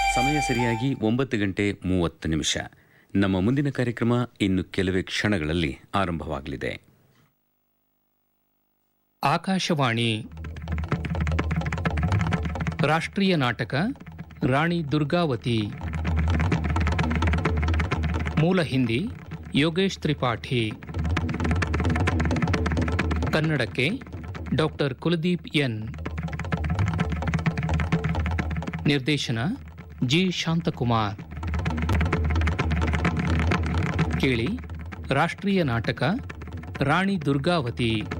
ಸಮಯ ಸರಿಯಾಗಿ ಒಂಬತ್ತು ಗಂಟೆ ಮೂವತ್ತು ನಿಮಿಷ ನಮ್ಮ ಮುಂದಿನ ಕಾರ್ಯಕ್ರಮ ಇನ್ನು ಕೆಲವೇ ಕ್ಷಣಗಳಲ್ಲಿ ಆರಂಭವಾಗಲಿದೆ ಆಕಾಶವಾಣಿ ರಾಷ್ಟ್ರೀಯ ನಾಟಕ ರಾಣಿ ದುರ್ಗಾವತಿ ಮೂಲ ಹಿಂದಿ ಯೋಗೇಶ್ ತ್ರಿಪಾಠಿ ಕನ್ನಡಕ್ಕೆ ಡಾಕ್ಟರ್ ಕುಲದೀಪ್ ಎನ್ ನಿರ್ದೇಶನ ಜಿ ಶಾಂತಕುಮಾರ್ ಕೇಳಿ ರಾಷ್ಟ್ರೀಯ ನಾಟಕ ರಾಣಿ ದುರ್ಗಾವತಿ